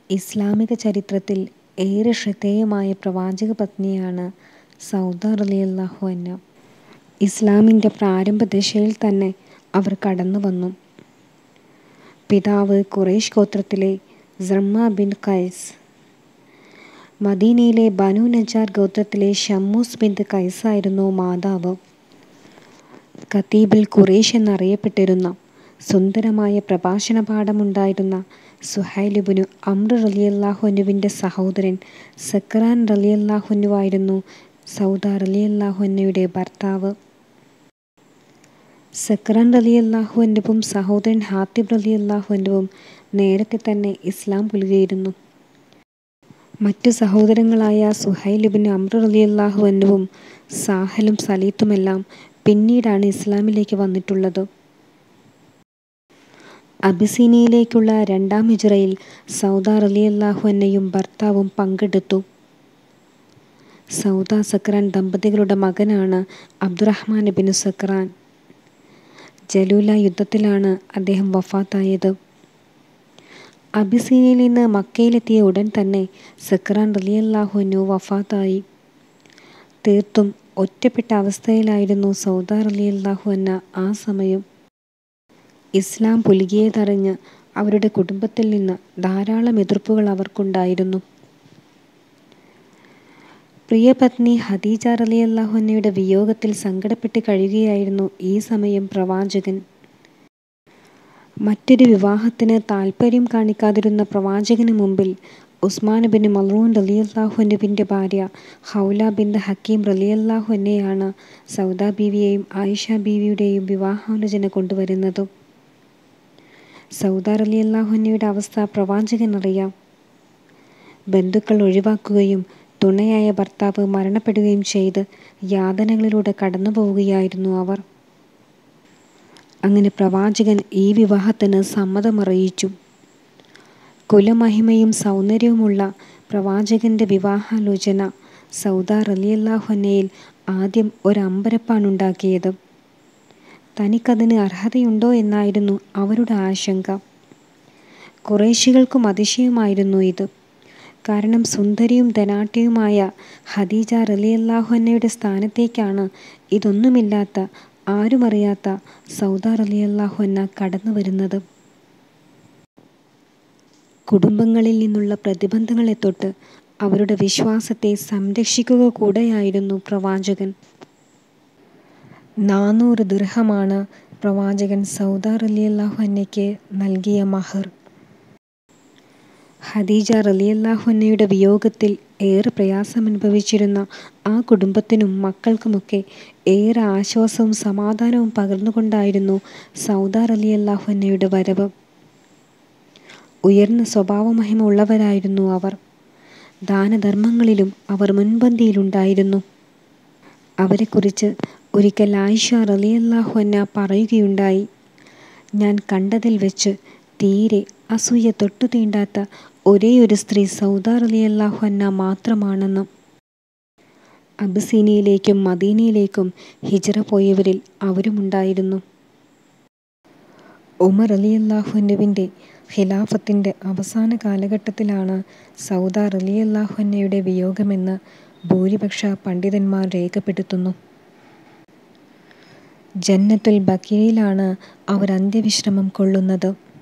ഇസ്ലാമിക ചരിത്രത്തിൽ ഏറെ ശ്രദ്ധേയമായ പ്രവാചകപത്നിയാണ് സൗദ റളിയല്ലാഹു അൻഹ. ഇസ്ലാമിന്റെ പ്രാരംഭദശയിൽ തന്നെ അവർ കടന്നുവന്നു. പിതാവ് ഖുറൈശ് ഗോത്രത്തിലെ സമ്ര ബിൻ ഖൈസ്. മദീനയിലെ ബനൂ നജ്ജാർ ഗോത്രത്തിലെ ശമ്മൂസ് ബിൻത് ഖൈസായിരുന്നു മാതാവ്. ഖതീബുൽ ഖുറൈശ് എന്നറിയപ്പെട്ടിരുന്ന, സുന്ദരമായ പ്രഭാഷണപാടവമുണ്ടായിരുന്ന സുഹൈൽ ഇബ്നു അംർ റളിയല്ലാഹു അൻഹുവിന്റെ സഹോദരൻ സക്രാൻ റളിയല്ലാഹു അൻഹുവായിരുന്നു സൗദ റളിയല്ലാഹു അൻഹയുടെ ഭർത്താവ്. സക്രാൻ റളിയല്ലാഹു അൻഹുവും സഹോദരൻ ഹാത്തിബ് റളിയല്ലാഹു അൻഹുവും നേരത്തെ തന്നെ ഇസ്ലാം പുൽകിയിരുന്നു. മറ്റു സഹോദരങ്ങളായ സുഹൈൽ ഇബ്നു അംർ റളിയല്ലാഹു അൻഹുവും സാഹലും സലീത്തുമെല്ലാം പിന്നീടാണ് ഇസ്ലാമിലേക്ക് വന്നിട്ടുള്ളത്. അബിസീനിയയിലേക്കുള്ള രണ്ടാം ഹിജ്റയിൽ സൗദ റളിയല്ലാഹു അൻഹയും ഭർത്താവും പങ്കെടുത്തു. സൗദ സക്രാൻ ദമ്പതികളുടെ മകനാണ് അബ്ദുറഹ്മാൻ ഇബ്നു സക്രാൻ. ജലൂല യുദ്ധത്തിലാണ് അദ്ദേഹം വഫാത്തായത്. അബിസീനിയയിൽ നിന്ന് മക്കയിലെത്തിയ ഉടൻ തന്നെ സക്രാൻ റളിയല്ലാഹു അൻഹു വഫാത്തായി. തീർത്തും ഒറ്റപ്പെട്ട അവസ്ഥയിലായിരുന്നു സൗദ റളിയല്ലാഹു അൻഹ ആ സമയം. ഇസ്ലാം പുൽകിയതറിഞ്ഞ് അവരുടെ കുടുംബത്തിൽ നിന്ന് ധാരാളം എതിർപ്പുകൾ അവർക്കുണ്ടായിരുന്നു. പ്രിയപത്നി ഖദീജ റളിയല്ലാഹു അൻഹയുടെ വിയോഗത്തിൽ സങ്കടപ്പെട്ട് കഴിയുകയായിരുന്നു ഈ സമയം പ്രവാചകൻ. മറ്റൊരു വിവാഹത്തിന് താൽപര്യം കാണിക്കാതിരുന്ന പ്രവാചകന് മുമ്പിൽ ഉസ്മാൻ ഇബ്നു മൾഊൻ റളിയല്ലാഹു അൻഹുവിന്റെ ഭാര്യ ഖൗല ബിൻത് ഹക്കീം റളിയല്ലാഹു അൻഹയാണ് സൗദ ബീവിയെയും ആയിഷ ബീവിയുടെയും വിവാഹാലോചന കൊണ്ടുവരുന്നത്. സൗദ റളിയല്ലാഹു അൻഹയുടെ അവസ്ഥ പ്രവാചകനറിയാം. ബന്ധുക്കൾ ഒഴിവാക്കുകയും തുണയായ ഭർത്താവ് മരണപ്പെടുകയും ചെയ്ത് യാതനകളിലൂടെ കടന്നുപോവുകയായിരുന്നു അവർ. അങ്ങനെ പ്രവാചകൻ ഈ വിവാഹത്തിന് സമ്മതമറിയിച്ചു. കുലമഹിമയും സൗന്ദര്യവുമുള്ള പ്രവാചകന്റെ വിവാഹാലോചന സൗദ റളിയല്ലാഹു അൻഹയിൽ ആദ്യം ഒരമ്പരപ്പാണുണ്ടാക്കിയത്. തനിക്കതിന് അർഹതയുണ്ടോ എന്നായിരുന്നു അവരുടെ ആശങ്ക. ഖുറൈശികൾക്കും അതിശയമായിരുന്നു ഇത്. കാരണം സുന്ദരിയും ധനാഢ്യയുമായ ഖദീജ റളിയല്ലാഹു അൻഹയുടെ സ്ഥാനത്തേക്കാണ് ഇതൊന്നുമില്ലാത്ത, ആരുമറിയാത്ത സൗദ റളിയല്ലാഹു അൻഹ കടന്നുവരുന്നത്. കുടുംബങ്ങളിൽ നിന്നുള്ള പ്രതിബന്ധങ്ങളെ തൊട്ട് അവരുടെ വിശ്വാസത്തെ സംരക്ഷിക്കുക കൂടെയായിരുന്നു പ്രവാചകൻ. നാനൂറ് ദിർഹമാണ് പ്രവാചകൻ സൗദ റളിയല്ലാഹു അൻഹയ്ക്ക് നൽകിയ മഹർ. ഖദീജ റളിയല്ലാഹു അൻഹയുടെ വിയോഗത്തിൽ ഏറെ പ്രയാസമനുഭവിച്ചിരുന്ന ആ കുടുംബത്തിനും മക്കൾക്കുമൊക്കെ ഏറെ ആശ്വാസവും സമാധാനവും പകർന്നുകൊണ്ടായിരുന്നു സൗദ റളിയല്ലാഹു അൻഹയുടെ വരവ്. ഉയർന്ന സ്വഭാവമഹിമ ഉള്ളവരായിരുന്നു അവർ. ദാനധർമ്മങ്ങളിലും അവർ മുൻപന്തിയിലുണ്ടായിരുന്നു. അവരെക്കുറിച്ച് ഒരിക്കൽ ആയിഷ റളിയല്ലാഹു അൻഹ പറയുകയുണ്ടായി, ഞാൻ കണ്ടതിൽ വെച്ച് തീരെ അസൂയ തൊട്ടു തീണ്ടാത്ത ഒരേയൊരു സ്ത്രീ സൗദ റളിയല്ലാഹു അൻഹ മാത്രമാണെന്ന്. അബിസീനിയയിലേക്കും മദീനയിലേക്കും ഹിജ്റ പോയവരിൽ അവരുമുണ്ടായിരുന്നു. ഉമർ റളിയല്ലാഹു അൻഹുവിന്റെ ഖിലാഫത്തിന്റെ അവസാന കാലഘട്ടത്തിലാണ് സൗദ റളിയല്ലാഹു അൻഹയുടെ വിയോഗമെന്ന് ഭൂരിപക്ഷ പണ്ഡിതന്മാർ രേഖപ്പെടുത്തുന്നു. ജന്നത്തുൽ ബഖീഇലാണ് അവർ അന്ത്യവിശ്രമം കൊള്ളുന്നത്.